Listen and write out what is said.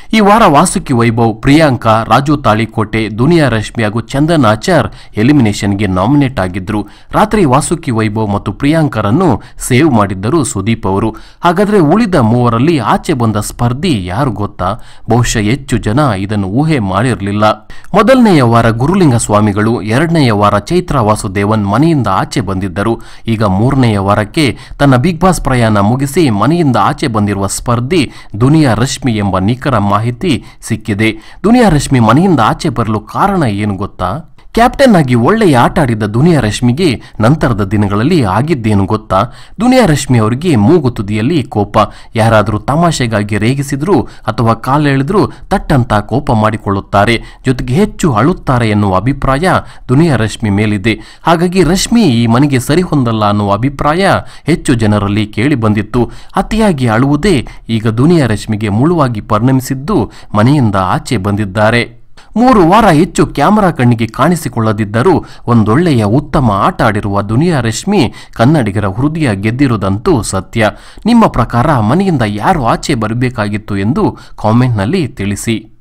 ಈ ವಾರ ವಾಸುಕಿ ವೈಭವ್ ಪ್ರಿಯಾಂಕಾ ರಾಜು ತಾಳಿಕೋಟೆ ದುನಿಯಾ ರಶ್ಮಿ ಹಾಗೂ ಚಂದನ್ ಆಚಾರ್ ಎಲಿಮಿನೇಷನ್ಗೆ ನಾಮಿನೇಟ್ ಆಗಿದ್ರು ರಾತ್ರಿ ವಾಸುಕಿ ವೈಭವ್ ಮತ್ತು ಪ್ರಿಯಾಂಕರನ್ನು ಸೇವ್ ಮಾಡಿದ್ದರು ಸುದೀಪ್ ಅವರು ಹಾಗಾದ್ರೆ ಉಳಿದ ಮೂವರಲ್ಲಿ ಆಚೆ ಬಂದ ಸ್ಪರ್ಧಿ ಯಾರು ಗೊತ್ತಾ ಬಹುಶಃ ಹೆಚ್ಚು ಜನ ಇದನ್ನು ಊಹೆ ಮಾಡಿರಲಿಲ್ಲ ಮೊದಲನೆಯ ವಾರ ಗುರುಲಿಂಗ ಸ್ವಾಮಿಗಳು ಎರಡನೆಯ ವಾರ ಚೈತ್ರ ವಾಸುದೇವನ್ ಮನೆಯಿಂದ ಆಚೆ ಬಂದಿದ್ದರು ಈಗ ಮೂರನೆಯ ವಾರಕ್ಕೆ ತನ್ನ ಬಿಗ್ ಬಾಸ್ ಪ್ರಯಾಣ ಮುಗಿಸಿ ಮನೆಯಿಂದ ಆಚೆ ಬಂದಿರುವ ಸ್ಪರ್ಧಿ ದುನಿಯಾ ರಶ್ಮಿ ಎಂಬ ನಿಖರ ಮಾಹಿತಿ ಸಿಕ್ಕಿದೆ ದುನಿಯಾ ರಶ್ಮಿ ಮನೆಯಿಂದ ಆಚೆ ಬರಲು ಕಾರಣ ಏನು ಗೊತ್ತಾ ಕ್ಯಾಪ್ಟನ್ ಆಗಿ ಒಳ್ಳೆಯ ಆಟ ಆಡಿದ ದುನಿಯಾ ರಶ್ಮಿಗೆ ನಂತರದ ದಿನಗಳಲ್ಲಿ ಆಗಿದ್ದೇನು ಗೊತ್ತಾ ದುನಿಯಾ ರಶ್ಮಿ ಅವರಿಗೆ ಮೂಗು ತುದಿಯಲ್ಲಿ ಕೋಪ ಯಾರಾದರೂ ತಮಾಷೆಗಾಗಿ ರೇಗಿಸಿದ್ರು ಅಥವಾ ಕಾಲೆಳೆದ್ರು ತಟ್ಟಂತ ಕೋಪ ಮಾಡಿಕೊಳ್ಳುತ್ತಾರೆ ಜೊತೆಗೆ ಹೆಚ್ಚು ಅಳುತ್ತಾರೆ ಎನ್ನುವ ಅಭಿಪ್ರಾಯ ದುನಿಯಾ ರಶ್ಮಿ ಮೇಲಿದೆ ಹಾಗಾಗಿ ರಶ್ಮಿ ಈ ಮನೆಗೆ ಸರಿ ಹೊಂದಲ್ಲ ಅನ್ನುವ ಅಭಿಪ್ರಾಯ ಹೆಚ್ಚು ಜನರಲ್ಲಿ ಕೇಳಿ ಬಂದಿತ್ತು ಅತಿಯಾಗಿ ಅಳುವುದೇ ಈಗ ದುನಿಯಾ ರಶ್ಮಿಗೆ ಮುಳುವಾಗಿ ಪರಿಣಮಿಸಿದ್ದು ಮನೆಯಿಂದ ಆಚೆ ಬಂದಿದ್ದಾರೆ ಮೂರು ವಾರ ಹೆಚ್ಚು ಕ್ಯಾಮರಾ ಕಣ್ಣಿಗೆ ಕಾಣಿಸಿಕೊಳ್ಳದಿದ್ದರೂ ಒಂದೊಳ್ಳೆಯ ಉತ್ತಮ ಆಟ ಆಡಿರುವ ದುನಿಯಾ ರಶ್ಮಿ ಕನ್ನಡಿಗರ ಹೃದಯ ಗೆದ್ದಿರುವುದಂತೂ ಸತ್ಯ ನಿಮ್ಮ ಪ್ರಕಾರ ಮನೆಯಿಂದ ಯಾರು ಆಚೆ ಬರಬೇಕಾಗಿತ್ತು ಎಂದು ಕಾಮೆಂಟ್ನಲ್ಲಿ ತಿಳಿಸಿ